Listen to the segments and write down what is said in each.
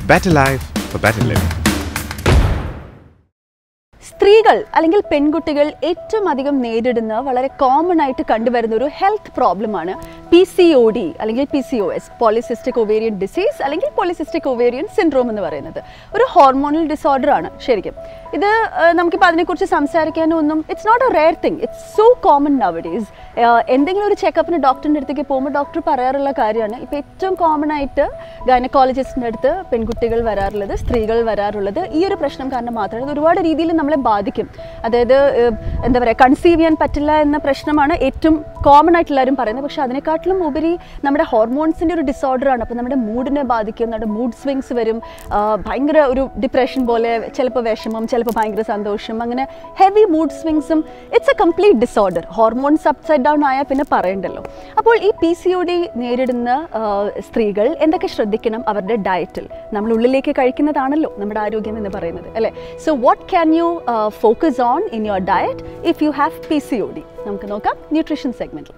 better life for better living. സ്ത്രീകൾ അല്ലെങ്കിൽ പെൺകുട്ടികൾ ഏറ്റവും അധികം നേരിടുന്ന വളരെ കോമൺ ആയിട്ട് കണ്ടുവരുന്ന ഒരു ഹെൽത്ത് പ്രോബ്ലമാണ് പി സി ഒ ഡി അല്ലെങ്കിൽ P C O S polycystic ovarian disease അല്ലെങ്കിൽ പോളിസിസ്റ്റിക് ഒവേരിയൻ സിൻഡ്രോം എന്ന് പറയുന്നത് ഒരു ഹോർമോണൽ ഡിസോർഡർ ആണ് ശരിക്കും ഇത് ആ, നമുക്കിപ്പോൾ അതിനെക്കുറിച്ച് സംസാരിക്കാനൊന്നും it's not a rare thing it's so common nowadays എന്തെങ്കിലും ഒരു ചെക്കപ്പിന് ഡോക്ടറിൻ്റെ അടുത്തേക്ക് പോകുമ്പോൾ ഡോക്ടർ പറയാറുള്ള കാര്യമാണ് ഇപ്പോൾ ഏറ്റവും കോമൺ ആയിട്ട് ഗൈനക്കോളജിസ്റ്റിൻ്റെ അടുത്ത് പെൺകുട്ടികൾ വരാറുള്ളത് സ്ത്രീകൾ വരാറുള്ളത് ഈ ഒരു പ്രശ്നം കാരണം മാത്രമാണ് ഇത് ഒരുപാട് രീതിയിൽ നമ്മളെ ബാധിക്കും അതായത് ഏഹ്, എന്താ പറയുക കൺസീവ് ചെയ്യാൻ പറ്റില്ല എന്ന പ്രശ്നമാണ് ഏറ്റവും കോമൺ ആയിട്ട് എല്ലാവരും പറയുന്നത് പക്ഷേ അതിനെക്കാട്ടിലും ഉപരി നമ്മുടെ ഹോർമോൺസിൻ്റെ ഒരു ഡിസോർഡറാണ് അപ്പോൾ നമ്മുടെ മൂഡിനെ ബാധിക്കും നമ്മുടെ മൂഡ് സ്വിങ്സ് വരും ആ, ഭയങ്കര ഒരു ഡിപ്രഷൻ പോലെ ചിലപ്പോൾ വിഷമം ചിലപ്പോൾ ഭയങ്കര സന്തോഷം അങ്ങനെ ഹെവി മൂഡ് സ്വിങ്സും it's a complete disorder hormones upside down ആയാൽ പിന്നെ പറയണ്ടല്ലോ അപ്പോൾ ഈ പി സി ഒ ഡി നേരിടുന്ന ആ, സ്ത്രീകൾ എന്തൊക്കെ ശ്രദ്ധിക്കണം അവരുടെ ഡയറ്റിൽ നമ്മൾ ഉള്ളിലേക്ക് കഴിക്കുന്നതാണല്ലോ നമ്മുടെ ആരോഗ്യം എന്ന് പറയുന്നത് അല്ലേ so what can you focus on in your diet if you have P C O D നമുക്ക് നോക്കാം ന്യൂട്രീഷൻ സെഗ്മെൻറ്റിൽ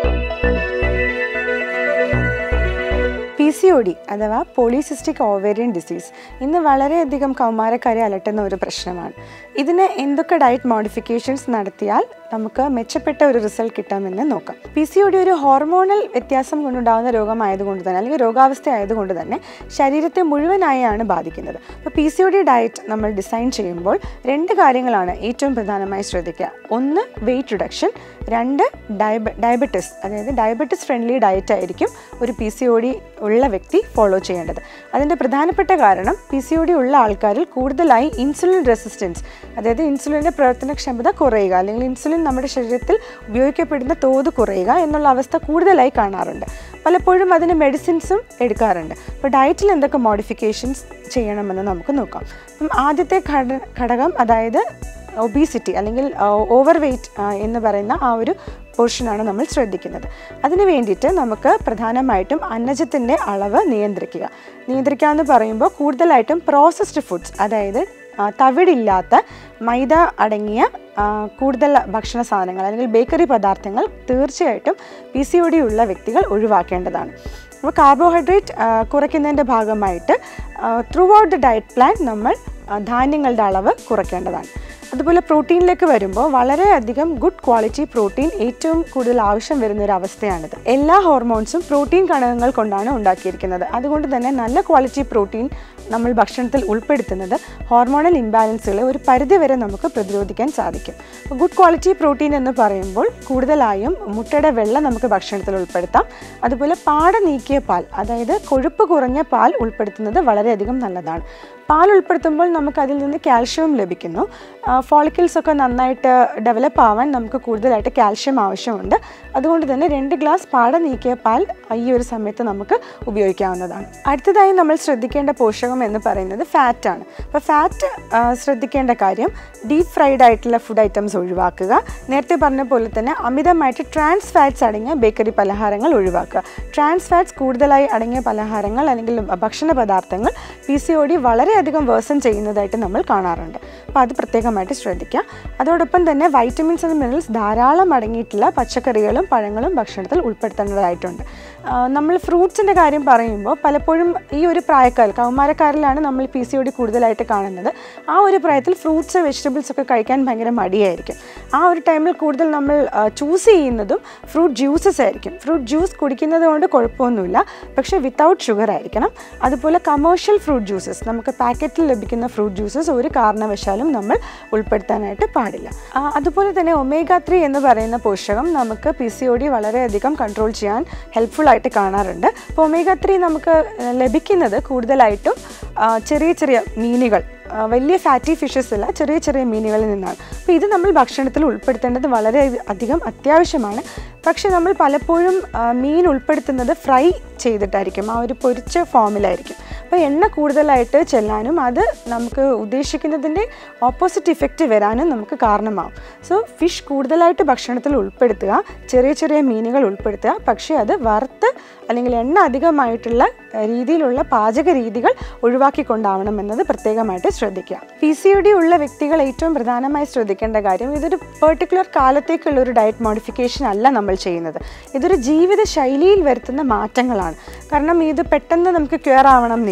പി സി ഒ ഡി അഥവാ പോളിസിസ്റ്റിക് ഓവേറിയൻ ഡിസീസ് ഇന്ന് വളരെയധികം കൗമാരക്കാരെ അലട്ടുന്ന ഒരു പ്രശ്നമാണ് ഇതിന് എന്തൊക്കെ ഡയറ്റ് മോഡിഫിക്കേഷൻസ് നടത്തിയാൽ നമുക്ക് മെച്ചപ്പെട്ട ഒരു റിസൾട്ട് കിട്ടാമെന്ന് നോക്കാം പി സി ഒ ഡി ഒരു ഹോർമോണൽ വ്യത്യാസം കൊണ്ടുണ്ടാകുന്ന രോഗമായതുകൊണ്ട് തന്നെ അല്ലെങ്കിൽ രോഗാവസ്ഥ ആയതുകൊണ്ട് തന്നെ ശരീരത്തെ മുഴുവനായാണ് ബാധിക്കുന്നത് അപ്പോൾ P C O D diet നമ്മൾ ഡിസൈൻ ചെയ്യുമ്പോൾ രണ്ട് കാര്യങ്ങളാണ് ഏറ്റവും പ്രധാനമായി ശ്രദ്ധിക്കുക ഒന്ന് വെയിറ്റ് റിഡക്ഷൻ രണ്ട് ഡയബ ഡയബറ്റിസ് അതായത് ഡയബറ്റിസ് ഫ്രണ്ട്ലി ഡയറ്റ് ആയിരിക്കും ഒരു പി സി ഒ ഡി ഉള്ള വ്യക്തി ഫോളോ ചെയ്യേണ്ടത് അതിൻ്റെ പ്രധാനപ്പെട്ട കാരണം പി സി ഒ ഡി ഉള്ള ആൾക്കാരിൽ കൂടുതലായി ഇൻസുലിൻ റെസിസ്റ്റൻസ് അതായത് ഇൻസുലിൻ്റെ പ്രവർത്തനക്ഷമത കുറയുക അല്ലെങ്കിൽ ഇൻസുലിൻ നമ്മുടെ ശരീരത്തിൽ ഉപയോഗിക്കപ്പെടുന്ന തോത് കുറയുക എന്നുള്ള അവസ്ഥ കൂടുതലായി കാണാറുണ്ട് പലപ്പോഴും അതിന് മെഡിസിൻസും എടുക്കാറുണ്ട് അപ്പോൾ ഡയറ്റിൽ എന്തൊക്കെ മോഡിഫിക്കേഷൻസ് ചെയ്യണമെന്ന് നമുക്ക് നോക്കാം അപ്പം ആദ്യത്തെ ഘട ഘടകം അതായത് ഒബീസിറ്റി അല്ലെങ്കിൽ ഓവർ വെയ്റ്റ് എന്ന് പറയുന്ന ആ ഒരു പോർഷനാണ് നമ്മൾ ശ്രദ്ധിക്കുന്നത് അതിന് വേണ്ടിയിട്ട് നമുക്ക് പ്രധാനമായിട്ടും അന്നജത്തിൻ്റെ അളവ് നിയന്ത്രിക്കുക നിയന്ത്രിക്കുക എന്ന് പറയുമ്പോൾ കൂടുതലായിട്ടും പ്രോസസ്ഡ് ഫുഡ്സ് അതായത് ആ, തവിടില്ലാത്ത മൈദ അടങ്ങിയ ആ, കൂടുതൽ ഭക്ഷണ സാധനങ്ങൾ അല്ലെങ്കിൽ ബേക്കറി പദാർത്ഥങ്ങൾ തീർച്ചയായിട്ടും പി സി ഒ ഡി ഉള്ള വ്യക്തികൾ ഒഴിവാക്കേണ്ടതാണ് അപ്പോൾ കാർബോഹൈഡ്രേറ്റ് കുറയ്ക്കുന്നതിൻ്റെ ഭാഗമായിട്ട് throughout the diet plan നമ്മൾ ആ, ധാന്യങ്ങളുടെ അളവ് കുറയ്ക്കേണ്ടതാണ് അതുപോലെ പ്രോട്ടീനിലേക്ക് വരുമ്പോൾ വളരെയധികം ഗുഡ് ക്വാളിറ്റി പ്രോട്ടീൻ ഏറ്റവും കൂടുതൽ ആവശ്യം വരുന്ന ഒരു അവസ്ഥയാണിത് എല്ലാ ഹോർമോൺസും പ്രോട്ടീൻ ഘടകങ്ങൾ കൊണ്ടാണ് ഉണ്ടാക്കിയിരിക്കുന്നത് അതുകൊണ്ട് തന്നെ നല്ല ക്വാളിറ്റി പ്രോട്ടീൻ നമ്മൾ ഭക്ഷണത്തിൽ ഉൾപ്പെടുത്തുന്നത് ഹോർമോണൽ ഇംബാലൻസുകളെ ഒരു പരിധിവരെ നമുക്ക് പ്രതിരോധിക്കാൻ സാധിക്കും ഗുഡ് ക്വാളിറ്റി പ്രോട്ടീൻ എന്ന് പറയുമ്പോൾ കൂടുതലായും മുട്ടയുടെ വെള്ള നമുക്ക് ഭക്ഷണത്തിൽ ഉൾപ്പെടുത്താം അതുപോലെ പാട നീക്കിയ പാൽ അതായത് കൊഴുപ്പ് കുറഞ്ഞ പാൽ ഉൾപ്പെടുത്തുന്നത് വളരെയധികം നല്ലതാണ് പാൽ ഉൾപ്പെടുത്തുമ്പോൾ നമുക്ക് അതിൽ നിന്ന് കാൽഷ്യവും ലഭിക്കുന്നു ഫോളിക്കിൾസ് ഒക്കെ നന്നായിട്ട് ഡെവലപ്പ് ആവാൻ നമുക്ക് കൂടുതലായിട്ട് കാൽഷ്യം ആവശ്യമുണ്ട് അതുകൊണ്ട് തന്നെ രണ്ട് ഗ്ലാസ് പാട നീക്കിയ പാൽ ഈ ഒരു സമയത്ത് നമുക്ക് ഉപയോഗിക്കാവുന്നതാണ് അടുത്തതായി നമ്മൾ ശ്രദ്ധിക്കേണ്ട പോഷകം എന്ന് പറയുന്നത് ഫാറ്റാണ് അപ്പോൾ ഫാറ്റ് ശ്രദ്ധിക്കേണ്ട കാര്യം ഡീപ് ഫ്രൈഡ് ആയിട്ടുള്ള ഫുഡ് ഐറ്റംസ് ഒഴിവാക്കുക നേരത്തെ പറഞ്ഞ പോലെ തന്നെ അമിതമായിട്ട് ട്രാൻസ് ഫാറ്റ്സ് അടങ്ങിയ ബേക്കറി പലഹാരങ്ങൾ ഒഴിവാക്കുക ട്രാൻസ് ഫാറ്റ്സ് കൂടുതലായി അടങ്ങിയ പലഹാരങ്ങൾ അല്ലെങ്കിൽ ഭക്ഷണ പദാർത്ഥങ്ങൾ പി സി ഒ ഡി വളരെയധികം വേഴ്സൺ ചെയ്യുന്നതായിട്ട് നമ്മൾ കാണാറുണ്ട് അപ്പോൾ അത് പ്രത്യേകമായിട്ട് ശ്രദ്ധിക്കുക അതോടൊപ്പം തന്നെ വൈറ്റമിൻസ് ആൻഡ് മിനറൽസ് ധാരാളം അടങ്ങിയിട്ടുള്ള പച്ചക്കറികളും പഴങ്ങളും ഭക്ഷണത്തിൽ ഉൾപ്പെടുത്തേണ്ടതായിട്ടുണ്ട് ആ, നമ്മൾ ഫ്രൂട്ട്സിൻ്റെ കാര്യം പറയുമ്പോൾ പലപ്പോഴും ഈ ഒരു പ്രായക്കാർ കൗമാരക്കാരിലാണ് നമ്മൾ പി സി ഒ ഡി കൂടുതലായിട്ട് കാണുന്നത് ആ ഒരു പ്രായത്തിൽ ഫ്രൂട്ട്സ് വെജിറ്റബിൾസ് ഒക്കെ കഴിക്കാൻ ഭയങ്കര മടിയായിരിക്കും ആ ഒരു ടൈമിൽ കൂടുതൽ നമ്മൾ ചൂസ് ചെയ്യുന്നതും ഫ്രൂട്ട് ജ്യൂസസ് ആയിരിക്കും ഫ്രൂട്ട് ജ്യൂസ് കുടിക്കുന്നത് കൊണ്ട് കുഴപ്പമൊന്നുമില്ല പക്ഷേ വിത്തൗട്ട് ഷുഗർ ആയിരിക്കണം അതുപോലെ കമേഴ്ഷ്യൽ ഫ്രൂട്ട് ജ്യൂസസ് നമുക്ക് പാക്കറ്റിൽ ലഭിക്കുന്ന ഫ്രൂട്ട് ജ്യൂസസ് ഒരു കാരണവശാലും നമ്മൾ ഉൾപ്പെടുത്താനായിട്ട് പാടില്ല ആ, അതുപോലെ തന്നെ ഒമേഗ ത്രീ എന്ന് പറയുന്ന പോഷകം നമുക്ക് പി സി ഒ ഡി വളരെയധികം കൺട്രോൾ ചെയ്യാൻ ഹെൽപ്ഫുൾ ആയിട്ട് കാണാറുണ്ട് അപ്പോൾ ഒമേഗ ത്രീ നമുക്ക് ആ, ലഭിക്കുന്നത് കൂടുതലായിട്ടും ആ, ചെറിയ ചെറിയ മീനുകൾ ആ, വലിയ ഫാറ്റി ഫിഷസ് അല്ല ചെറിയ ചെറിയ മീനുകളിൽ നിന്നാണ് അപ്പോൾ ഇത് നമ്മൾ ഭക്ഷണത്തിൽ ഉൾപ്പെടുത്തേണ്ടത് വളരെ അധികം അത്യാവശ്യമാണ് പക്ഷേ നമ്മൾ പലപ്പോഴും ആ, മീൻ ഉൾപ്പെടുത്തുന്നത് ഫ്രൈ ചെയ്തിട്ടായിരിക്കും ആ ഒരു പൊരിച്ച ഫോമിലായിരിക്കും അപ്പോൾ എണ്ണ കൂടുതലായിട്ട് ചെല്ലാനും അത് നമുക്ക് ഉദ്ദേശിക്കുന്നതിൻ്റെ ഓപ്പോസിറ്റ് ഇഫക്റ്റ് വരാനും നമുക്ക് കാരണമാവും സോ ഫിഷ് കൂടുതലായിട്ട് ഭക്ഷണത്തിൽ ഉൾപ്പെടുത്തുക ചെറിയ ചെറിയ മീനുകൾ ഉൾപ്പെടുത്തുക പക്ഷേ അത് വറുത്ത് അല്ലെങ്കിൽ എണ്ണ അധികമായിട്ടുള്ള ഏഹ്, രീതിയിലുള്ള പാചക രീതികൾ ഒഴിവാക്കിക്കൊണ്ടാവണം എന്നത് പ്രത്യേകമായിട്ട് ശ്രദ്ധിക്കുക പി സി ഒ ഡി ഉള്ള വ്യക്തികൾ ഏറ്റവും പ്രധാനമായി ശ്രദ്ധിക്കേണ്ട കാര്യം ഇതൊരു പെർട്ടിക്കുലർ കാലത്തേക്കുള്ള ഒരു ഡയറ്റ് മോഡിഫിക്കേഷൻ അല്ല നമ്മൾ ചെയ്യുന്നത് ഇതൊരു ജീവിത ശൈലിയിൽ വരുത്തുന്ന മാറ്റങ്ങളാണ് കാരണം ഇത് പെട്ടെന്ന് നമുക്ക് ക്യൂർ ആവണം എന്നില്ല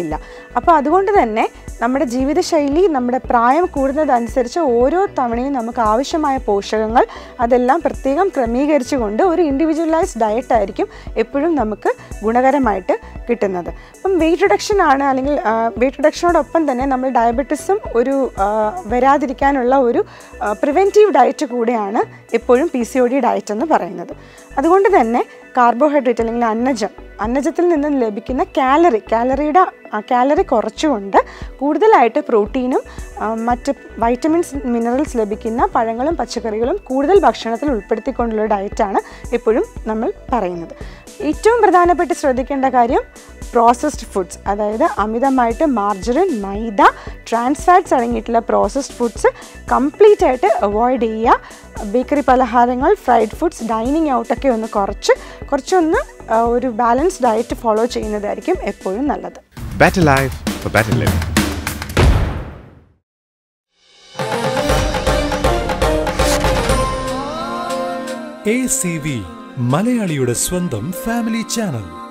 ഇല്ല അപ്പോൾ അതുകൊണ്ട് തന്നെ നമ്മുടെ ജീവിതശൈലി നമ്മുടെ പ്രായം കൂടുന്നതനുസരിച്ച് ഓരോ തവണയും നമുക്ക് ആവശ്യമായ പോഷകങ്ങൾ അതെല്ലാം പ്രത്യേകം ക്രമീകരിച്ചുകൊണ്ട് ഒരു ഇൻഡിവിജ്വലൈസ്ഡ് ഡയറ്റ് ആയിരിക്കും എപ്പോഴും നമുക്ക് ഗുണകരമായിട്ട് കിട്ടുന്നത് അപ്പം വെയിറ്റ് റിഡക്ഷൻ ആണ് അല്ലെങ്കിൽ വെയിറ്റ് റിഡക്ഷനോടൊപ്പം തന്നെ നമ്മൾ ഡയബറ്റിസും ഒരു ആ, വരാതിരിക്കാനുള്ള ഒരു പ്രിവെൻറ്റീവ് ഡയറ്റ് കൂടെയാണ് എപ്പോഴും P C O D diet എന്ന് പറയുന്നത് അതുകൊണ്ട് തന്നെ കാർബോഹൈഡ്രേറ്റ് അല്ലെങ്കിൽ അന്നജം അന്നജത്തിൽ നിന്ന് ലഭിക്കുന്ന കാലറി കാലറിയുടെ കാലറി കുറച്ചുകൊണ്ട് കൂടുതലായിട്ട് പ്രോട്ടീനും ആ, മറ്റ് വൈറ്റമിൻസ് മിനറൽസ് ലഭിക്കുന്ന പഴങ്ങളും പച്ചക്കറികളും കൂടുതൽ ഭക്ഷണത്തിൽ ഉൾപ്പെടുത്തിക്കൊണ്ടുള്ള ഡയറ്റാണ് എപ്പോഴും നമ്മൾ പറയുന്നത് ഏറ്റവും പ്രധാനപ്പെട്ട് ശ്രദ്ധിക്കേണ്ട കാര്യം പ്രോസസ്ഡ് ഫുഡ്സ് അതായത് അമിതമായിട്ട് മാർജറിൻ മൈദ ട്രാൻസ് ഫാറ്റ്സ് അടങ്ങിയിട്ടുള്ള പ്രോസസ്ഡ് ഫുഡ്സ് കംപ്ലീറ്റ് ആയിട്ട് അവോയ്ഡ് ചെയ്യുക ബേക്കറി പലഹാരങ്ങൾ ഫ്രൈഡ് ഫുഡ്സ് ഡൈനിങ് ഔട്ടൊക്കെ ഒന്ന് കുറച്ച് കുറച്ചൊന്ന് ആ, ഒരു ബാലൻസ് ഡയറ്റ് ഫോളോ ചെയ്യുന്നതായിരിക്കും എപ്പോഴും നല്ലത് Better life for better living. A C V മലയാളിയുടെ സ്വന്തം ഫാമിലി ചാനൽ